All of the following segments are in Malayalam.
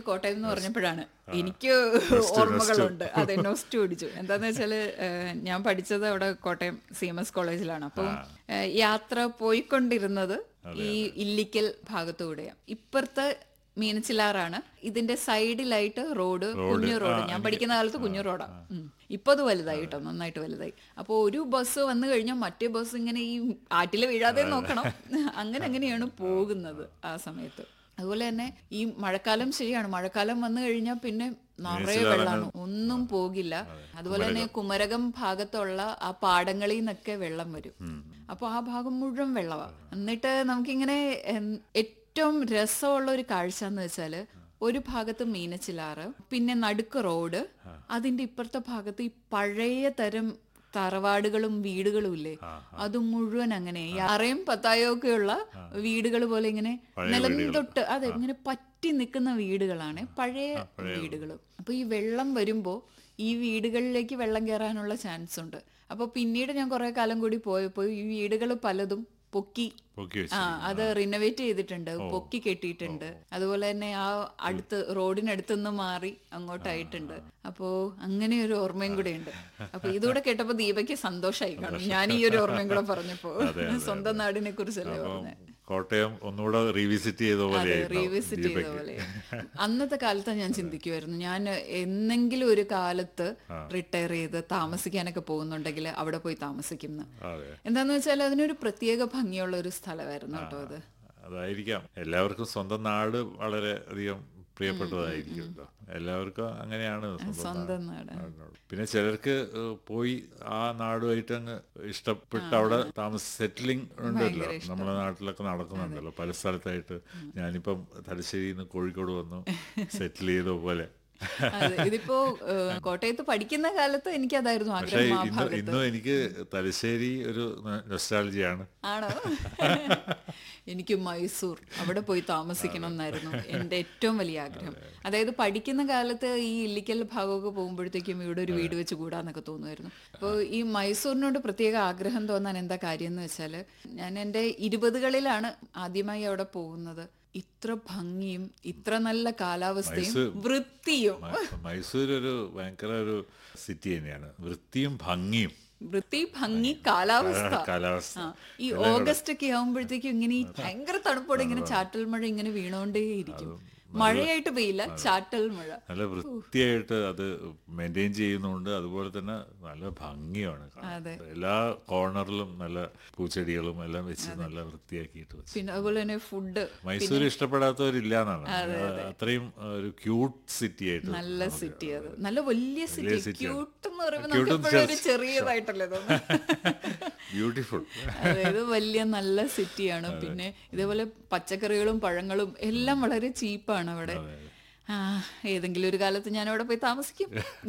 കോട്ടയം എന്ന് പറഞ്ഞപ്പോഴാണ് എനിക്ക് ഓർമ്മകളുണ്ട് അതെ നോസ്റ്റ് പിടിച്ചു എന്താന്ന് വെച്ചാല് ഏഹ്, ഞാൻ പഠിച്ചത് അവിടെ കോട്ടയം സി എം എസ് കോളേജിലാണ് അപ്പം ഏഹ്, യാത്ര പോയിക്കൊണ്ടിരുന്നത് ഈ ഇല്ലിക്കൽ ഭാഗത്തൂടെയാണ് ഇപ്പുറത്തെ മീനച്ചിലാറാണ് ഇതിന്റെ സൈഡിലായിട്ട് റോഡ് കുഞ്ഞു റോഡ് ഞാൻ പഠിക്കുന്ന കാലത്ത് കുഞ്ഞു റോഡാ ഉം. ഇപ്പൊ അത് വലുതായി കേട്ടോ നന്നായിട്ട് വലുതായി അപ്പോൾ ഒരു ബസ് വന്നു കഴിഞ്ഞാൽ മറ്റേ ബസ് ഇങ്ങനെ ഈ ആറ്റിൽ വീഴാതെ നോക്കണം അങ്ങനെ അങ്ങനെയാണ് പോകുന്നത് ആ സമയത്ത് അതുപോലെ തന്നെ ഈ മഴക്കാലം ശരിയാണ് മഴക്കാലം വന്നു കഴിഞ്ഞാൽ പിന്നെ നിറയെ വെള്ളമാണ് ഒന്നും പോകില്ല അതുപോലെ തന്നെ കുമരകം ഭാഗത്തുള്ള ആ പാടങ്ങളിൽ നിന്നൊക്കെ വെള്ളം വരും അപ്പോൾ ആ ഭാഗം മുഴുവൻ വെള്ളമാണ് എന്നിട്ട് നമുക്കിങ്ങനെ എൻ- ഏറ്റവും രസമുള്ള ഒരു കാഴ്ച എന്ന് വെച്ചാല് ഒരു ഭാഗത്ത് മീനച്ചിലാറ് പിന്നെ നടുക്ക് റോഡ് അതിന്റെ ഇപ്പുറത്തെ ഭാഗത്ത് ഈ പഴയ തരം തറവാടുകളും വീടുകളും ഇല്ലേ അത് മുഴുവൻ അങ്ങനെ ഈ അറയും പത്തായോ ഒക്കെയുള്ള വീടുകൾ പോലെ ഇങ്ങനെ നിലം തൊട്ട് അതെ ഇങ്ങനെ പറ്റി നിൽക്കുന്ന വീടുകളാണ് പഴയ വീടുകൾ അപ്പൊ ഈ വെള്ളം വരുമ്പോ ഈ വീടുകളിലേക്ക് വെള്ളം കയറാനുള്ള ചാൻസ് ഉണ്ട് അപ്പൊ പിന്നീട് ഞാൻ കുറെ കാലം കൂടി പോയപ്പോൾ ഈ വീടുകൾ പലതും പൊക്കി പൊക്കി വെച്ചു ആ അത് റിനോവേറ്റ് ചെയ്തിട്ടുണ്ട് പൊക്കി കെട്ടിയിട്ടുണ്ട് അതുപോലെ തന്നെ ആ അടുത്ത് റോഡിനടുത്ത് നിന്ന് മാറി അങ്ങോട്ടായിട്ടുണ്ട് അപ്പോ അങ്ങനെ ഒരു ഓർമ്മയും കൂടെ ഉണ്ട് അപ്പൊ ഇതുകൂടെ കേട്ടപ്പോ ദീപയ്ക്ക് സന്തോഷമായി കാണും ഞാൻ ഈ ഒരു ഓർമ്മയും കൂടെ പറഞ്ഞപ്പോ സ്വന്തം നാടിനെ കുറിച്ചല്ലേ പറഞ്ഞത് കോട്ടയം ഒന്നുകൂടെ റീവിസിറ്റ് ചെയ്ത പോലെ റീവിസിറ്റ് ചെയ്ത പോലെ അന്നത്തെ കാലത്ത് ഞാൻ ചിന്തിക്കുമായിരുന്നു ഞാൻ എന്നെങ്കിലും ഒരു കാലത്ത് റിട്ടയർ ചെയ്ത് താമസിക്കാനൊക്കെ പോകുന്നുണ്ടെങ്കിൽ അവിടെ പോയി താമസിക്കും എന്ന്. അതെ എന്താന്ന് വെച്ചാൽ അതിനൊരു പ്രത്യേക ഭംഗിയുള്ള ഒരു സ്ഥലമായിരുന്നു കേട്ടോ അത് അതായിരിക്കാം എല്ലാവർക്കും സ്വന്തം നാട് വളരെ അധികം പ്രിയപ്പെട്ടതായിരിക്കുമല്ലോ എല്ലാവർക്കും അങ്ങനെയാണ് സ്വന്തം സ്വന്തം നാട് നാടിനോട്. പിന്നെ ചിലർക്ക് ഏഹ്, പോയി ആ നാടുമായിട്ട് അങ്ങ് ഇഷ്ടപ്പെട്ട് അവിടെ താമസ സെറ്റിലിംഗ് ഉണ്ടല്ലോ നമ്മുടെ നാട്ടിലൊക്കെ നടക്കുന്നുണ്ടല്ലോ പല സ്ഥലത്തായിട്ട് ഞാനിപ്പം തലശ്ശേരിയിൽ നിന്ന് കോഴിക്കോട് വന്നു സെറ്റിൽ ചെയ്ത പോലെ അതെ ഇതിപ്പോ ഏഹ്, കോട്ടയത്ത് പഠിക്കുന്ന കാലത്ത് എനിക്ക് അതായിരുന്നു പക്ഷേ ആഗ്രഹം ആ ഇന്ന് ഭാഗത്ത് ഇന്നും എനിക്ക് തലശ്ശേരി ഒരു നൊസ്റ്റാളജിയാണ് ആണോ എനിക്ക് മൈസൂർ അവിടെ പോയി താമസിക്കണം എന്നായിരുന്നു എൻ്റെ ഏറ്റവും വലിയ ആഗ്രഹം അതായത് പഠിക്കുന്ന കാലത്ത് ഈ ഇല്ലിക്കൽ ഭാഗമൊക്കെ പോകുമ്പോഴത്തേക്കും ഇവിടെ ഒരു വീട് വെച്ച് കൂടാന്നൊക്കെ തോന്നുമായിരുന്നു അപ്പോൾ ഈ മൈസൂരിനോട് പ്രത്യേക ആഗ്രഹം തോന്നാൻ എന്താ കാര്യം എന്ന് വെച്ചാൽ ഞാൻ എൻ്റെ ഇരുപതുകളിലാണ് ആദ്യമായി അവിടെ പോകുന്നത് ഇത്ര ഭംഗിയും ഇത്ര നല്ല കാലാവസ്ഥയും വൃത്തിയും മ- മൈസൂർ ഒരു ഭയങ്കര ഒരു സിറ്റി തന്നെയാണ് വൃത്തിയും ഭംഗിയും വൃത്തി ഭംഗി കാലാവസ്ഥ കാലാവസ്ഥ ആ, ഈ ഓഗസ്റ്റ് ഒക്കെ ആവുമ്പോഴത്തേക്കും ഇങ്ങനെ ഈ ഭയങ്കര തണുപ്പോടെ ഇങ്ങനെ ചാറ്റൽ മഴ ഇങ്ങനെ വീണോണ്ടേയിരിക്കും മഴയായിട്ട് പെയ്യില്ല ചാറ്റൽ മഴ നല്ല വൃത്തിയായിട്ട് അത് മെയിൻറ്റെയിൻ ചെയ്യുന്നുണ്ട് അതുപോലെ തന്നെ നല്ല ഭംഗിയാണ് കാണാൻ. അതെ. എല്ലാ കോർണറിലും നല്ല പൂച്ചെടികളും എല്ലാം വെച്ച് നല്ല വൃത്തിയാക്കിയിട്ട് വെച്ചു പിന്നെ അതുപോലെ തന്നെ ഫുഡ് മൈസൂർ ഇഷ്ടപ്പെടാത്തവരില്ല എന്നാണ് അത്രയും ആ, ഒരു ക്യൂട്ട് സിറ്റി ആയിട്ട് നല്ല സിറ്റി അത് നല്ല വലിയ സിറ്റി city ആണ്. ക്യൂട്ട് എന്ന് പറയുമ്പോൾ Cute നമുക്ക് എന്ന് എപ്പോഴും ഒരു ചെറു- ചെറിയതായിട്ടല്ലേ തോന്നുന്നത് ബ്യൂട്ടിഫുൾ അതായത് വലിയ നല്ല സിറ്റിയാണ് പിന്നെ ഇതേപോലെ പച്ചക്കറികളും പഴങ്ങളും എല്ലാം വളരെ ചീപ്പാണ് അവിടെ ആ ഏതെങ്കിലും ഒരു കാലത്ത് ഞാൻ അവിടെ പോയി താമസിക്കും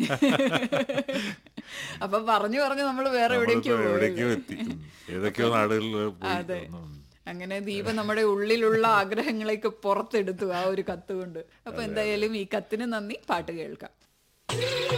അപ്പൊ പറഞ്ഞു പറഞ്ഞു നമ്മൾ വേറെ എവിടേക്കോ പോയി എവിടേക്കോ എത്തി ഉം. ഏതൊക്കെയോ നാടുകളിൽ പോയി വന്നു. അങ്ങനെ ദീപ നമ്മുടെ ഉള്ളിലുള്ള ആഗ്രഹങ്ങളേക്ക് പുറത്തെടുത്തു ആ ഒരു കത്ത് കൊണ്ട് അപ്പൊ എന്തായാലും ഈ കത്തിന് നന്ദി പാട്ട് കേൾക്കാം